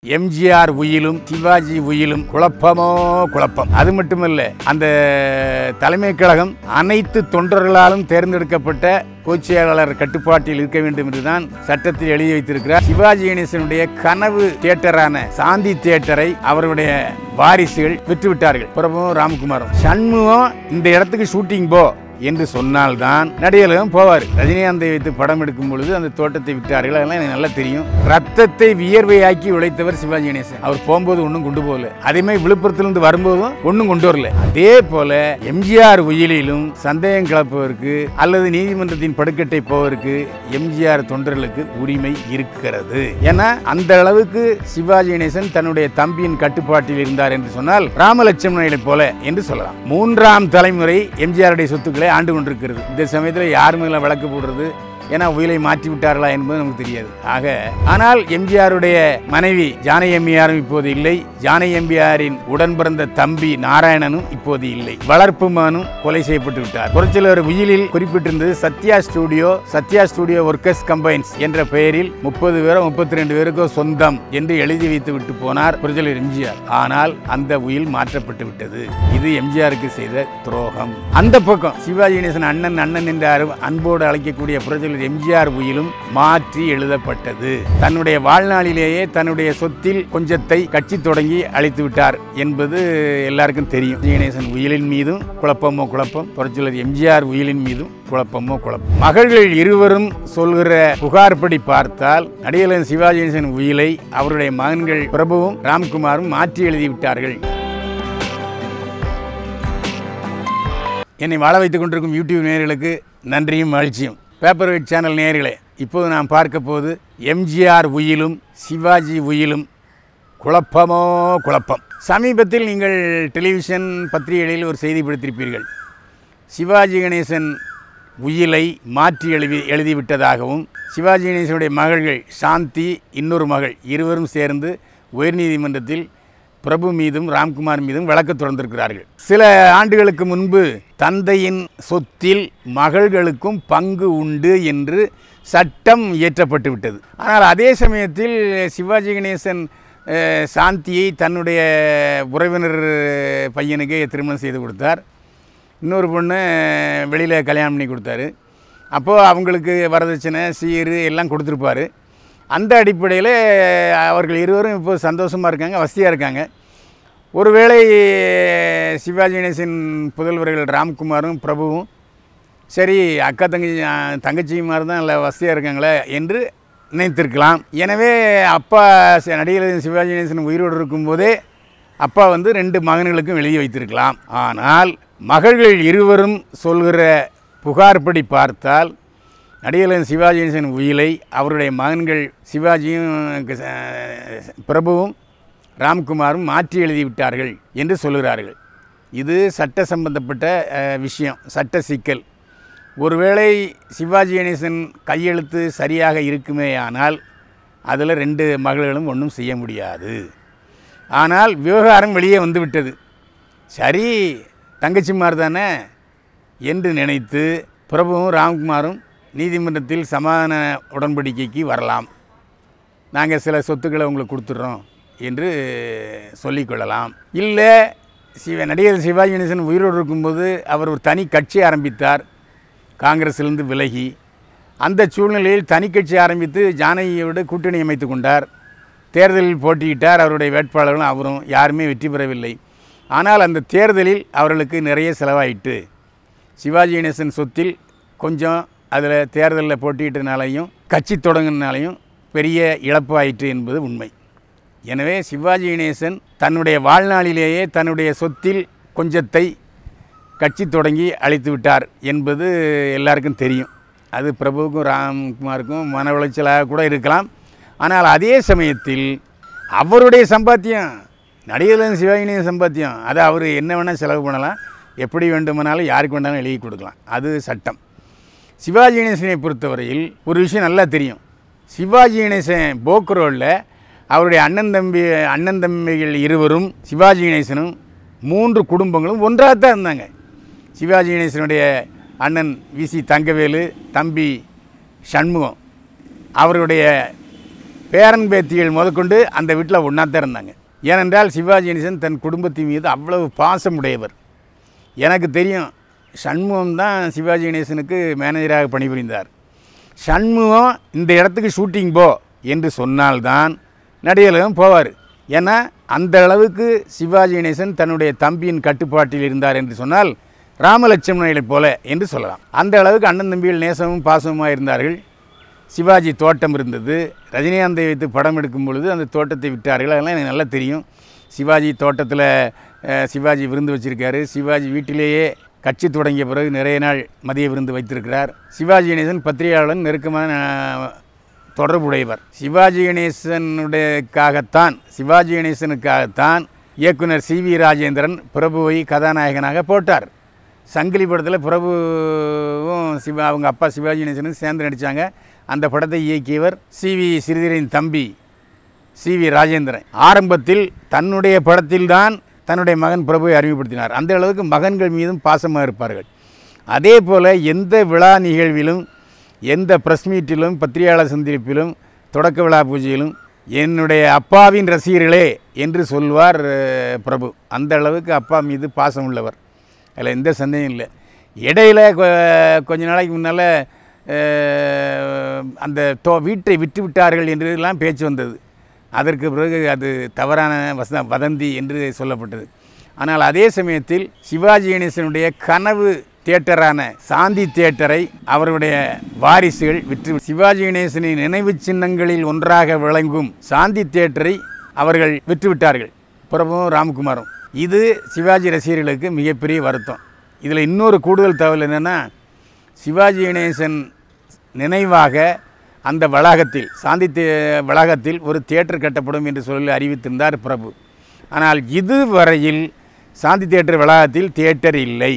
எம்ஜிஆர் உயிலும் சிவாஜி உயிலும் குழப்பமோ குழப்பம் அது மட்டுமல்ல அந்த தலைமை கழகம் அனைத்து தொண்டர்களாலும் தேர்ந்தெடுக்கப்பட்ட பொதுச்செயலாளர் கட்டுப்பாட்டில் இருக்க வேண்டும் என்றுதான் சட்டத்தில் எழுதி வைத்திருக்கிறார் சிவாஜி கணேசனுடைய கனவு தியேட்டரான சாந்தி தியேட்டரை அவருடைய வாரிசுகள் விற்றுவிட்டார்கள் பிரபுவும் ராம்குமாரும் சண்முகம் இந்த இடத்துக்கு ஷூட்டிங் போ என்று சொன்னால்தான் நடிகர்களும் போவார் ரஜினிகாந்தை வைத்து படம் எடுக்கும் பொழுது அந்த தோட்டத்தை விட்டார்கள் அதெல்லாம் எனக்கு நல்லா தெரியும் ரத்தத்தை வியர்வையாக்கி உழைத்தவர் சிவாஜி கணேசன் அவர் போகும்போது ஒன்றும் கொண்டு போகல அதே மாதிரி விழுப்புரத்திலிருந்து வரும்போதும் ஒன்றும் கொண்டு வரல அதே போல எம்ஜிஆர் உயிலிலும் சந்தேகம் கிளப்புவதற்கு அல்லது நீதிமன்றத்தின் படுக்கட்டை போவதற்கு எம்ஜிஆர் தொண்டர்களுக்கு உரிமை இருக்கிறது ஏன்னா அந்த அளவுக்கு சிவாஜி கணேசன் தன்னுடைய தம்பியின் கட்டுப்பாட்டில் இருந்தார் என்று சொன்னால் ராமலட்சுமணனை போல என்று சொல்லலாம் மூன்றாம் தலைமுறை எம்ஜிஆருடைய சொத்துக்களை ஆண்டு கொண்டிருக்கிறது இந்த சமயத்தில் யார் மேல வழக்கு போடுறது ஏன்னா உயிலை மாற்றி விட்டார்களா என்பது நமக்கு தெரியாது ஆக ஆனால் எம்ஜிஆருடைய மனைவி ஜானகி எம்ஜிஆரும் இப்போது இல்லை ஜானகி எம்ஜிஆரின் உடன் பிறந்த தம்பி நாராயணனும் இப்போது இல்லை வளர்ப்பு மகனும் கொலை செய்யப்பட்டு விட்டார் புரட்சியாளர் உயிலில் குறிப்பிட்டிருந்தது Sathya studio Sathya studio workers combines என்ற பெயரில் முப்பது பேரோ முப்பத்தி ரெண்டு பேருக்கோ சொந்தம் என்று எழுதி வைத்து விட்டு போனார் புரட்சியாளர் எம்ஜிஆர் ஆனால் அந்த உயில் மாற்றப்பட்டு விட்டது இது எம்ஜிஆருக்கு செய்த துரோகம் அந்த பக்கம் சிவாஜி கணேசன் அண்ணன் அண்ணன் என்ற அரு- அன்போடு அழைக்கக்கூடிய புரட்சியாளர் எம்ஜிஆர் உயிலும் மாற்றி எழுதப்பட்டது தன்னுடைய வாழ்நாளிலேயே தன்னுடைய சொத்தில் கொஞ்சத்தை கட்சி தொடங்கி அழித்து விட்டார் என்பது எல்லாருக்கும் தெரியும் சிவாஜி கணேசன் உயிலின் மீதும் குழப்பமோ குழப்பம் புரட்சியாளர் எம்ஜிஆர் உயிலின் மீதும் குழப்பமோ குழப்பம் மகள்கள் இருவரும் சொல்கிற புகார்படி பார்த்தால் நடிகர் சிவாஜி கணேசன் உயிலை அவருடைய மகன்கள் பிரபுவும் ராம்குமாரும் மாற்றி எழுதிவிட்டார்கள் என்னை வாழ வைத்துக் கொண்டிருக்கும் யூடியூப் நேயர்களுக்கு நன்றியும் மகிழ்ச்சியும் பேப்பர் வெயிட் சேனல் நேயர்களே இப்போது நாம் பார்க்க போது எம்ஜிஆர் உயிலும் சிவாஜி உயிலும் குழப்பமோ குழப்பம் சமீபத்தில் நீங்கள் டெலிவிஷன் பத்திரிகைகளில் ஒரு செய்தி படித்திருப்பீர்கள் சிவாஜி கணேசன் உயிலை மாற்றி எழுதி எழுதிவிட்டதாகவும் சிவாஜி கணேசனுடைய மகள்கள் சாந்தி இன்னொரு மகள் இருவரும் சேர்ந்து உயர்நீதிமன்றத்தில் பிரபு மீதும் ராம்குமார் மீதும் வழக்கு தொடர்ந்திருக்கிறார்கள் சில ஆண்டுகளுக்கு முன்பு தந்தையின் சொத்தில் மகள்களுக்கும் பங்கு உண்டு என்று சட்டம் இயற்றப்பட்டு விட்டது ஆனால் அதே சமயத்தில் சிவாஜி கணேசன் அஹ், சாந்தியை தன்னுடைய உறவினர் பையனுக்கு திருமணம் செய்து கொடுத்தார் இன்னொரு பொண்ணு வெளியில் கல்யாணம் பண்ணி கொடுத்தாரு அப்போது அவங்களுக்கு வரதட்சணை சீர் எல்லாம் கொடுத்துருப்பாரு அந்த அடிப்படையில் அவர்கள் இருவரும் இப்போ சந்தோஷமாக இருக்காங்க வசதியாக இருக்காங்க ஒருவேளை சிவாஜி கணேசன் புதல்வர்கள் ராம்குமாரும் பிரபுவும் சரி அக்கா தங்கச்சி தங்கச்சி மாதிரி தான் இல்லை வசதியாக இருக்காங்களே என்று நினைத்திருக்கலாம் எனவே அப்பா சி- நடிகர் சிவாஜி கணேசன் உயிரோடு இருக்கும்போதே அப்பா வந்து ரெண்டு மகன்களுக்கும் எழுதி வைத்திருக்கலாம் ஆனால் மகள்கள் இருவரும் சொல்கிற புகார்படி பார்த்தால் நடிகர் சிவாஜி கணேசன் உயிலை அவருடைய மகன்கள் சிவாஜியும் க- பிரபுவும் ராம்குமாரும் மாற்றி எழுதிவிட்டார்கள் என்று சொல்கிறார்கள் இது சட்ட சம்பந்தப்பட்ட அஹ், விஷயம் சட்ட சிக்கல் ஒருவேளை சிவாஜி கணேசன் கையெழுத்து சரியாக இருக்குமேயானால் அதில் ரெண்டு மகள்களும் ஒன்றும் செய்ய முடியாது ஆனால் விவகாரம் வெளியே வந்துவிட்டது சரி தங்கச்சிமார் தானே என்று நினைத்து பிரபுவும் ராம்குமாரும் நீதிமன்றத்தில் சமாதான உடன்படிக்கைக்கு வரலாம் நாங்கள் சில சொத்துக்களை உங்களுக்கு கொடுத்துட்றோம் என்று சொல்லிக்கொள்ளலாம் இல்லை சிவ நடிகர் சிவாஜி கணேசன் உயிரோடு இருக்கும்போது அவர் ஒரு தனி கட்சி ஆரம்பித்தார் காங்கிரஸிலிருந்து விலகி அந்த சூழ்நிலையில் தனி கட்சி ஆரம்பித்து ஜானகியோடு கூட்டணி அமைத்து கொண்டார் தேர்தலில் போட்டியிட்டார் அவருடைய வேட்பாளர்களும் அவரும் யாருமே வெற்றி பெறவில்லை ஆனால் அந்த தேர்தலில் அவர்களுக்கு நிறைய செலவாயிட்டு சிவாஜி கணேசன் சொத்தில் கொஞ்சம் அதில் தேர்தலில் போட்டியிட்டனாலையும் கட்சி தொடங்கினாலையும் பெரிய இழப்பு ஆயிற்று என்பது உண்மை எனவே சிவாஜி கணேசன் தன்னுடைய வாழ்நாளிலேயே தன்னுடைய சொத்தில் கொஞ்சத்தை கட்சி தொடங்கி அழித்து விட்டார் என்பது எல்லாருக்கும் தெரியும் அது பிரபுவுக்கும் ராம்குமாருக்கும் மன உளைச்சலாக கூட இருக்கலாம் ஆனால் அதே சமயத்தில் அவருடைய சம்பாத்தியம் நடிகர் சிவாஜி கணேசன் சம்பாத்தியம் அதை அவர் என்ன வேணால் செலவு பண்ணலாம் எப்படி வேண்டுமானாலும் யாருக்கு வேண்டாலும் எழுதி கொடுக்கலாம் அது சட்டம் சிவாஜி கணேசனை பொறுத்தவரையில் ஒரு விஷயம் நல்லா தெரியும் சிவாஜி கணேசன் போக்குரோவில் அவருடைய அண்ணன் தம்பி அண்ணன் தம்பிகள் இருவரும் சிவாஜி கணேசனும் மூன்று குடும்பங்களும் ஒன்றாகத்தான் இருந்தாங்க சிவாஜி கணேசனுடைய அண்ணன் விசி தங்கவேலு தம்பி சண்முகம் அவருடைய பேரன் பேத்திகள் முதற்கொண்டு அந்த வீட்டில் ஒன்றா தான் இருந்தாங்க ஏனென்றால் சிவாஜி கணேசன் தன் குடும்பத்தின் மீது அவ்வளவு பாசம் உடையவர் எனக்கு தெரியும் சண்முகம் தான் சிவாஜி கணேசனுக்கு மேனேஜராக பணிபுரிந்தார் சண்முகம் இந்த இடத்துக்கு ஷூட்டிங் போ என்று சொன்னால்தான் நடிகர்களும் போவார் ஏன்னா அந்த அளவுக்கு சிவாஜி கணேசன் தன்னுடைய தம்பியின் கட்டுப்பாட்டில் இருந்தார் என்று சொன்னால் ராமலட்சுமணனைப் போல என்று சொல்லலாம் அந்த அளவுக்கு அண்ணன் தம்பிகள் நேசமும் பாசமுமாக இருந்தார்கள் சிவாஜி தோட்டம் இருந்தது ரஜினிகாந்தை வைத்து படம் எடுக்கும் பொழுது அந்த தோட்டத்தை விட்டார்கள் அதெல்லாம் எனக்கு நல்லா தெரியும் சிவாஜி தோட்டத்தில் அஹ், சிவாஜி விருந்து வச்சிருக்காரு சிவாஜி வீட்டிலேயே கட்சி தொடங்கிய பிறகு நிறைய நாள் மதிய விருந்து வைத்திருக்கிறார் சிவாஜி கணேசன் பத்திரிகையாளருடன் நெருக்கமான அஹ், தொடர்புடையவர் சிவாஜி கணேசனுடையக்காகத்தான் சிவாஜி கணேசனுக்காகத்தான் இயக்குனர் சி வி ராஜேந்திரன் பிரபுவை கதாநாயகனாக போட்டார் சங்கிலி படத்தில் பிரபுவும் சிவா அவங்க அப்பா சிவாஜி கணேசனும் சேர்ந்து நடித்தாங்க அந்த படத்தை இயக்கியவர் சி வி ஸ்ரீதரின் தம்பி சி வி ராஜேந்திரன் ஆரம்பத்தில் தன்னுடைய படத்தில்தான் தன்னுடைய மகன் பிரபுவை அறிமுகப்படுத்தினார் அந்த அளவுக்கு மகன்கள் மீதும் பாசமாக இருப்பார்கள் அதே போல் எந்த விழா நிகழ்விலும் எந்த ப்ரெஸ் மீட்டிலும் பத்திரிகையாளர் சந்திப்பிலும் தொடக்க விழா பூஜையிலும் என்னுடைய அப்பாவின் ரசிகர்களே என்று சொல்வார் அஹ், பிரபு அந்த அளவுக்கு அப்பா மீது பாசம் உள்ளவர் அதில் எந்த சந்தேகம் இல்லை இடையில கொ- கொஞ்ச நாளைக்கு முன்னால் அந்த தோ வீட்டை விட்டு விட்டார்கள் என்றெல்லாம் பேச்சு வந்தது அதற்கு பிறகு அது தவறான வச வதந்தி என்று சொல்லப்பட்டது ஆனால் அதே சமயத்தில் சிவாஜி கணேசனுடைய கனவு தியேட்டரான சாந்தி தியேட்டரை அவருடைய வாரிசுகள் விற்று சிவாஜி கணேசனின் நினைவு சின்னங்களில் ஒன்றாக விளங்கும் சாந்தி தியேட்டரை அவர்கள் விற்றுவிட்டார்கள் பிரபுவும் ராம்குமாரும் இது சிவாஜி ரசிகர்களுக்கு மிகப்பெரிய வருத்தம் இதில் இன்னொரு கூடுதல் தகவல் என்னென்னா சிவாஜி கணேசன் நினைவாக அந்த வளாகத்தில் சாந்தி தே- வளாகத்தில் ஒரு தியேட்டர் கட்டப்படும் என்று சொல்லி அறிவித்திருந்தார் பிரபு ஆனால் இதுவரையில் சாந்தி தியேட்டர் வளாகத்தில் தியேட்டர் இல்லை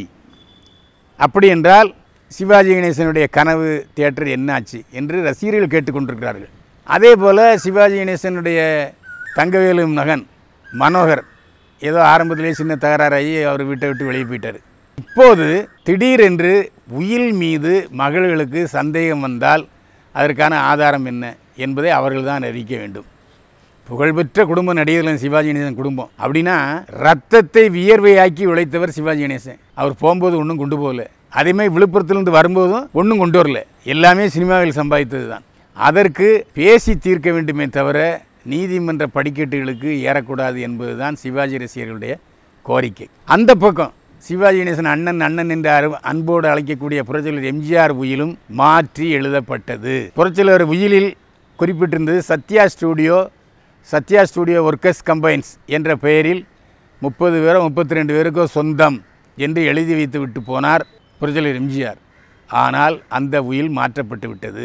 அப்படி என்றால் சிவாஜி கணேசனுடைய கனவு தியேட்டர் என்னாச்சு என்று ரசிகர்கள் கேட்டுக்கொண்டிருக்கிறார்கள் அதே போல் சிவாஜி கணேசனுடைய தங்கவேலும் மகன் மனோகர் ஏதோ ஆரம்பத்திலே சின்ன தகராறாகி அவர் வீட்டை விட்டு வெளியே போயிட்டார் இப்போது திடீரென்று உயில் மீது மகள்களுக்கு சந்தேகம் வந்தால் அதற்கான ஆதாரம் என்ன என்பதை அவர்கள்தான் அறிவிக்க வேண்டும் புகழ்பெற்ற குடும்ப நடிகர்கள் சிவாஜி கணேசன் குடும்பம் அப்படின்னா ரத்தத்தை வியர்வையாக்கி உழைத்தவர் சிவாஜி கணேசன் அவர் போகும்போது ஒன்றும் கொண்டு போகல அதேமாதிரி விழுப்புரத்துலேருந்து வரும்போதும் ஒன்றும் கொண்டு வரல எல்லாமே சினிமாவில் சம்பாதித்தது தான் அதற்கு பேசி தீர்க்க வேண்டுமே தவிர நீதிமன்ற படிக்கட்டுகளுக்கு ஏறக்கூடாது என்பதுதான் சிவாஜி ரசிகர்களுடைய கோரிக்கை அந்த பக்கம் சிவாஜி கணேசன் அண்ணன் அண்ணன் என்ற அரு- அன்போடு அழைக்கக்கூடிய புரட்சியாளர் எம்ஜிஆர் உயிலும் மாற்றி எழுதப்பட்டது புரட்சியாளர் உயிலில் குறிப்பிட்டிருந்தது Sathya studio Sathya studio workers combines என்ற பெயரில் முப்பது பேரோ முப்பத்தி ரெண்டு பேருக்கோ சொந்தம் என்று எழுதி வைத்து விட்டு போனார் புரட்சியாளர் எம்ஜிஆர் ஆனால் அந்த உயில் மாற்றப்பட்டு விட்டது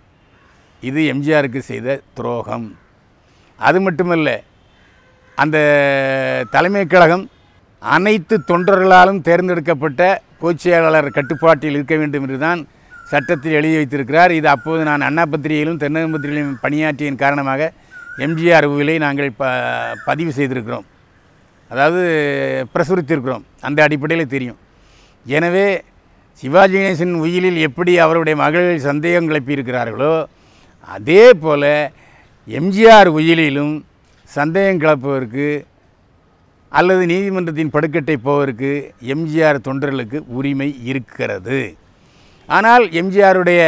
இது எம்ஜிஆருக்கு செய்த துரோகம் அது மட்டுமல்ல அந்த தலைமைக் கழகம் அனைத்து தொண்டர்களாலும் தேர்ந்தெடுக்கப்பட்ட பொதுச்செயலாளர் கட்டுப்பாட்டில் இருக்க வேண்டும் என்றுதான் சட்டத்தில் எழுதி வைத்திருக்கிறார் இது அப்போது நான் அண்ணா பத்திரிகையிலும் தென்னக பத்திரிகையிலும் பணியாற்றியின் காரணமாக எம்ஜிஆர் உயிலை நாங்கள் ப பதிவு செய்திருக்கிறோம் அதாவது பிரசுரித்திருக்கிறோம் அந்த அடிப்படையில் தெரியும் எனவே சிவாஜி கணேசன் உயிலில் எப்படி அவருடைய மகள் சந்தேகம் கிளப்பியிருக்கிறார்களோ அதே போல் எம்ஜிஆர் உயிலிலும் சந்தேகம் கிளப்புவதற்கு அல்லது நீதிமன்றத்தின் படுக்கட்டை போவதற்கு எம்ஜிஆர் தொண்டர்களுக்கு உரிமை இருக்கிறது ஆனால் எம்ஜிஆருடைய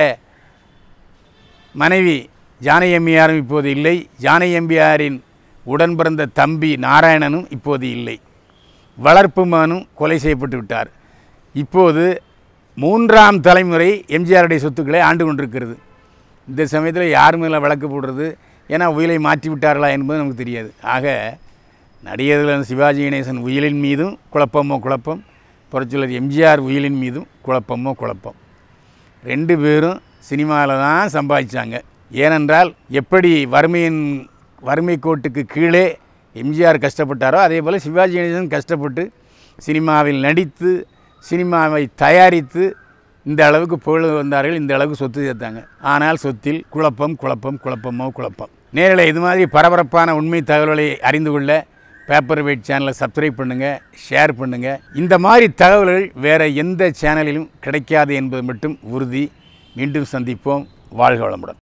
மனைவி ஜானகி அம்மையாரும் இப்போது இல்லை ஜானகி அம்மையாரின் உடன் பிறந்த தம்பி நாராயணனும் இப்போது இல்லை வளர்ப்பு மகனும் கொலை செய்யப்பட்டு விட்டார் இப்போது மூன்றாம் தலைமுறை எம்ஜிஆருடைய சொத்துக்களை ஆண்டு கொண்டிருக்கிறது இந்த சமயத்தில் யார் மேலே வழக்கு போடுறது ஏன்னா உயிலை மாற்றி விட்டார்களா என்பது நமக்கு தெரியாது ஆக நடிகர்கள் சிவாஜி கணேசன் உயிலின் மீதும் குழப்பமோ குழப்பம் புரட்சியாளர் எம்ஜிஆர் உயிலின் மீதும் குழப்பமோ குழப்பம் ரெண்டு பேரும் சினிமாவில் தான் சம்பாதிச்சாங்க ஏனென்றால் எப்படி வறுமையின் வறுமை கோட்டுக்கு கீழே எம்ஜிஆர் கஷ்டப்பட்டாரோ அதே போல் சிவாஜி கணேசன் கஷ்டப்பட்டு சினிமாவில் நடித்து சினிமாவை தயாரித்து இந்த அளவுக்கு புகழ் வந்தார்கள் இந்த அளவுக்கு சொத்து சேர்த்தாங்க ஆனால் சொத்தில் குழப்பம் குழப்பம் குழப்பமோ குழப்பம் நேரில் இது மாதிரி பரபரப்பான உண்மை தகவல்களை அறிந்து கொள்ள பேப்பர் வெயிட் சேனலை சப்ஸ்கிரைப் பண்ணுங்கள் ஷேர் பண்ணுங்கள் இந்த மாதிரி தகவல்கள் வேறு எந்த சேனலிலும் கிடைக்காது என்பது மட்டும் உறுதி மீண்டும் சந்திப்போம் வாழ்க வளமுடன்